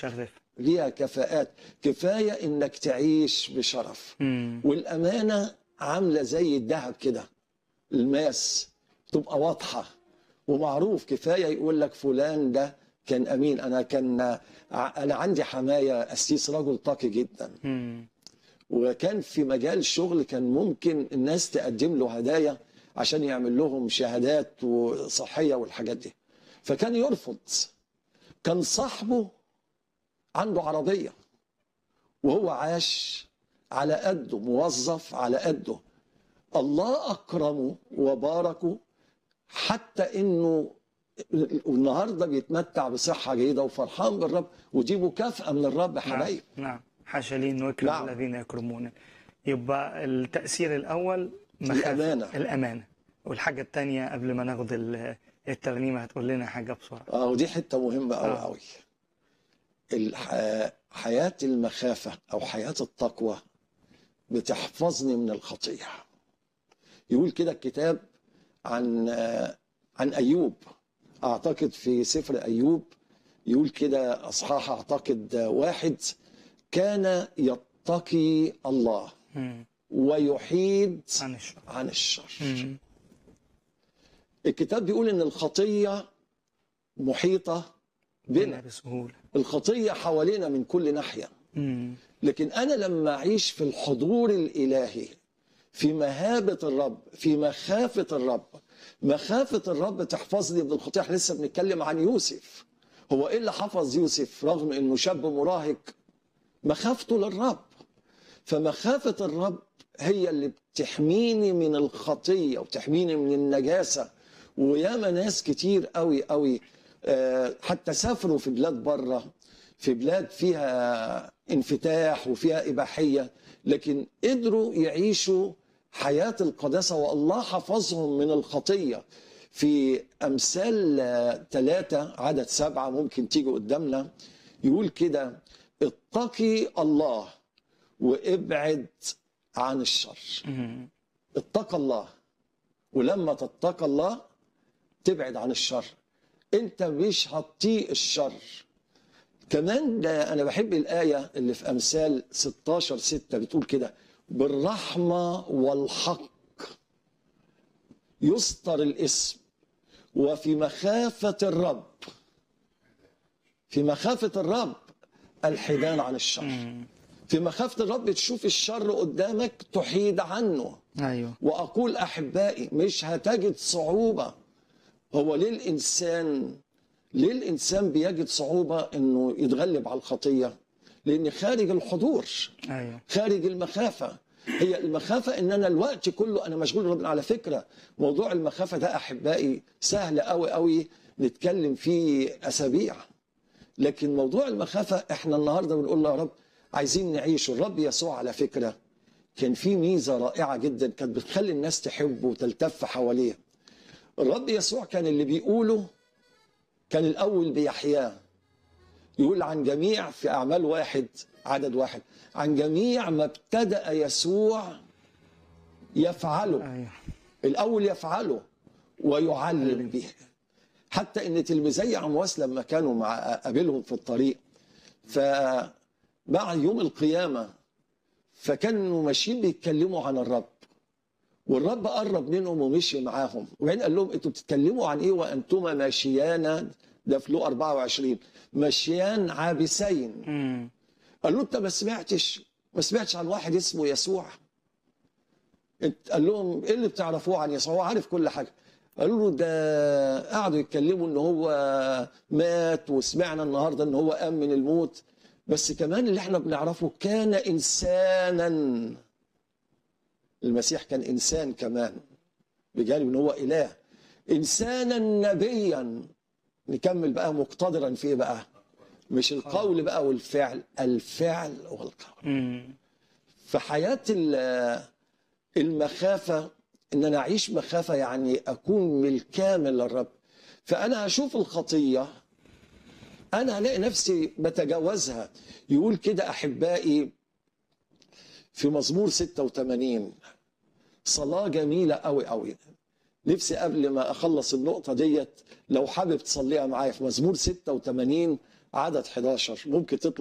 مشرفة ليها كفاءات كفايه انك تعيش بشرف مم. والامانه عامله زي الذهب كده الماس تبقى واضحه ومعروف كفايه يقول لك فلان ده كان امين انا كان ع- انا عندي حمايه قسيس رجل تقي جدا مم. وكان في مجال الشغل كان ممكن الناس تقدم له هدايا عشان يعمل لهم شهادات وصحيه والحاجات دي فكان يرفض كان صاحبه عنده عربيه وهو عاش على قده موظف على قده الله اكرمه وباركه حتى انه النهارده بيتمتع بصحه جيده وفرحان بالرب ودي مكافاه من الرب نعم حبايب نعم حاشا لي انه يكرم نعم. الذين يكرمون يبقى التأثير الأول مخافة الأمانة. الأمانة والحاجة الثانية قبل ما ناخد ال- الترنيمة هتقول لنا حاجة بسرعة اه ودي حته مهمه قوي آه. قوي الح... حياه المخافه او حياه التقوى بتحفظني من الخطيه يقول كده الكتاب عن آه، عن ايوب اعتقد في سفر ايوب يقول كده اصحاح اعتقد آه، واحد كان يتقي الله مم. ويحيد عن الشر عن الشر مم. الكتاب بيقول ان الخطيه محيطه بنا بنا بسهولة الخطيه حوالينا من كل ناحيه مم. لكن انا لما اعيش في الحضور الالهي في مهابه الرب في مخافه الرب مخافه الرب تحفظني من الخطيه احنا لسه بنتكلم عن يوسف هو ايه اللي حفظ يوسف رغم انه شاب مراهق مخافته للرب فمخافه الرب هي اللي بتحميني من الخطيه وتحميني من النجاسه وياما ناس كتير قوي قوي آه، حتى سافروا في بلاد بره في بلاد فيها انفتاح وفيها اباحيه لكن قدروا يعيشوا حياه القداسه والله حفظهم من الخطيه في امثال ثلاثه عدد سبعه ممكن تيجي قدامنا يقول كده اتقي الله وابعد عن الشر مم. اتقى الله ولما تتقى الله تبعد عن الشر انت مش هتطيق الشر كمان ده انا بحب الايه اللي في امثال 16 6 بتقول كده بالرحمه والحق يستر الاسم وفي مخافه الرب في مخافه الرب الحيدان عن الشر مم. في مخافه الرب تشوف الشر قدامك تحيد عنه أيوه واقول احبائي مش هتجد صعوبه هو ليه الانسان ليه الانسان بيجد صعوبه انه يتغلب على الخطيه لان خارج الحضور أيوه خارج المخافه هي المخافه ان انا الوقت كله انا مشغول ربنا على فكره موضوع المخافه ده احبائي سهل قوي قوي نتكلم فيه اسابيع لكن موضوع المخافه احنا النهارده بنقول له يا رب عايزين نعيش الرب يسوع على فكره كان في ميزه رائعه جدا كانت بتخلي الناس تحبه وتلتف حواليه الرب يسوع كان اللي بيقوله كان الاول بيحياه يقول عن جميع في اعمال واحد عدد واحد عن جميع ما ابتدا يسوع يفعله أيوه الاول يفعله ويعلم به حتى ان تلميذي عمواس لما كانوا مع قابلهم في الطريق فبعد يوم القيامه فكانوا ماشيين بيتكلموا عن الرب والرب قرب منهم ومشي معاهم وبعدين قال لهم انتوا بتتكلموا عن ايه وانتما ماشيان ده في لو 24 ماشيان عابسين مم. قال له انت ما سمعتش ما سمعتش عن واحد اسمه يسوع انت- قال لهم ايه اللي بتعرفوه عن يسوع هو عارف كل حاجه قالوا له ده قعدوا يتكلموا ان هو مات وسمعنا النهارده ان هو قام من الموت بس كمان اللي احنا بنعرفه كان انسانا المسيح كان انسان كمان بجانب ان هو اله انسانا نبيا نكمل بقى مقتدرا في ايه بقى مش القول بقى والفعل الفعل والقول مم. في حياة ال- المخافة إن أنا أعيش مخافة يعني أكون بالكامل للرب فأنا هشوف الخطية أنا هلاقي نفسي بتجاوزها يقول كده أحبائي في مزمور 86 صلاة جميلة أوي أوي نفسي قبل ما أخلص النقطة ديت لو حابب تصليها معايا في مزمور 86 عدد 11 ممكن تطلع